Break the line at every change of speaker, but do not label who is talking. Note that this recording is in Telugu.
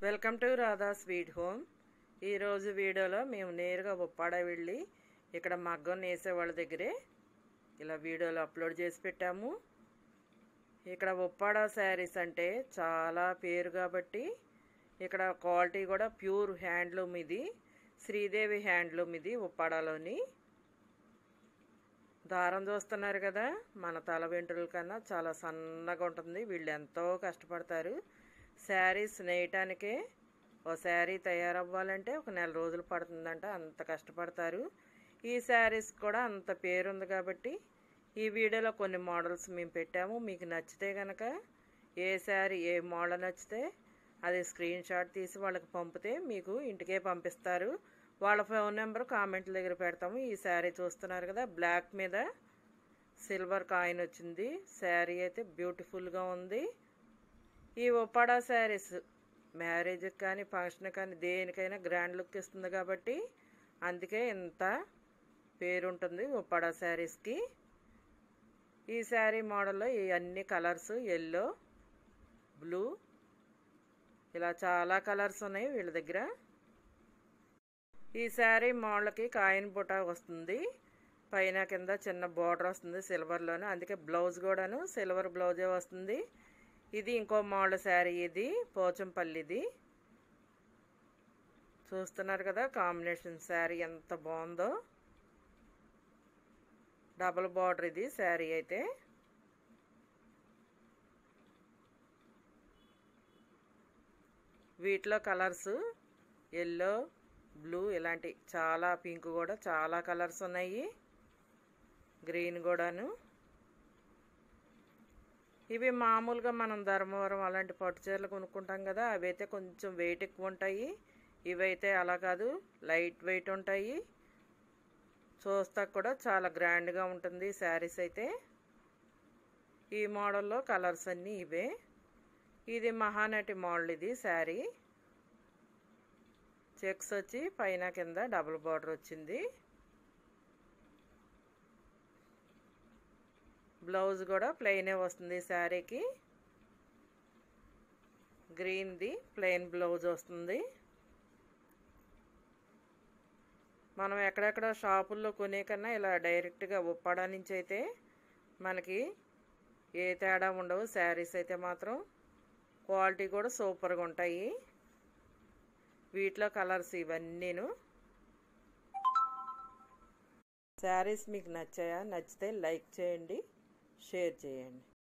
welcome to Radha sweet home ఈరోజు వీడియోలో మేము నేరుగా ఉప్పాడ వెళ్ళి ఇక్కడ మగ్గం నేసే వాళ్ళ దగ్గరే ఇలా వీడియోలో అప్లోడ్ చేసి పెట్టాము ఇక్కడ ఉప్పాడ శారీస్ అంటే చాలా పేరు కాబట్టి ఇక్కడ క్వాలిటీ కూడా ప్యూర్ హ్యాండ్లూమ్ ఇది శ్రీదేవి హ్యాండ్లూమ్ ఇది ఉప్పాడలోని దారం చూస్తున్నారు కదా మన తల వెంట్రుల కన్నా చాలా సన్నగా ఉంటుంది వీళ్ళు ఎంతో కష్టపడతారు శారీస్ నేయటానికే ఓ శారీ తయారవ్వాలంటే ఒక నెల రోజులు పడుతుందంట అంత కష్టపడతారు ఈ శారీస్ కూడా అంత పేరుంది కాబట్టి ఈ వీడియోలో కొన్ని మోడల్స్ మేము పెట్టాము మీకు నచ్చితే కనుక ఏ శారీ ఏ మోడల్ నచ్చితే అది స్క్రీన్ షాట్ తీసి వాళ్ళకి పంపితే మీకు ఇంటికే పంపిస్తారు వాళ్ళ ఫోన్ నెంబర్ కామెంట్ల దగ్గర పెడతాము ఈ శారీ చూస్తున్నారు కదా బ్లాక్ మీద సిల్వర్ కాయిన్ వచ్చింది శారీ అయితే బ్యూటిఫుల్గా ఉంది ఈ ఒప్పాడా శారీస్ మ్యారేజ్కి కానీ ఫంక్షన్ కానీ దేనికైనా గ్రాండ్ లుక్ ఇస్తుంది కాబట్టి అందుకే ఇంత పేరుంటుంది ఉప్పాడా శారీస్కి ఈ శారీ మోడల్లో ఈ అన్ని కలర్స్ ఎల్లో బ్లూ ఇలా చాలా కలర్స్ ఉన్నాయి వీళ్ళ దగ్గర ఈ శారీ మోడల్కి కాయిన్ బుట్ట వస్తుంది పైన కింద చిన్న బార్డర్ వస్తుంది సిల్వర్లోనే అందుకే బ్లౌజ్ కూడాను సిల్వర్ బ్లౌజే వస్తుంది ఇది ఇంకో మోడల్ శారీ ఇది పోచంపల్లిది చూస్తున్నారు కదా కాంబినేషన్ శారీ ఎంత బాగుందో డబుల్ బార్డర్ ఇది శారీ అయితే వీటిలో కలర్స్ ఎల్లో బ్లూ ఇలాంటి చాలా పింక్ కూడా చాలా కలర్స్ ఉన్నాయి గ్రీన్ కూడాను ఇవి మామూలుగా మనం ధర్మవరం అలాంటి పట్టు చీరలు కొనుక్కుంటాం కదా అవి అయితే కొంచెం వెయిట్ ఎక్కువ ఉంటాయి ఇవైతే అలా కాదు లైట్ వెయిట్ ఉంటాయి చూస్తా కూడా చాలా గ్రాండ్గా ఉంటుంది శారీస్ అయితే ఈ మోడల్లో కలర్స్ అన్నీ ఇవే ఇది మహానటి మోడల్ ఇది శారీ చెక్స్ వచ్చి పైన కింద డబుల్ బార్డర్ వచ్చింది బ్లౌజ్ కూడా ప్లెయినే వస్తుంది శారీకి గ్రీన్ది ప్లెయిన్ బ్లౌజ్ వస్తుంది మనం ఎక్కడెక్కడ షాపుల్లో కొనే కన్నా ఇలా డైరెక్ట్గా ఉప్పాడ నుంచి అయితే మనకి ఏ తేడా ఉండవు శారీస్ అయితే మాత్రం క్వాలిటీ కూడా సూపర్గా ఉంటాయి వీటిలో కలర్స్ ఇవన్నీను శారీస్ మీకు నచ్చాయా నచ్చితే లైక్ చేయండి షేర్ చేయండి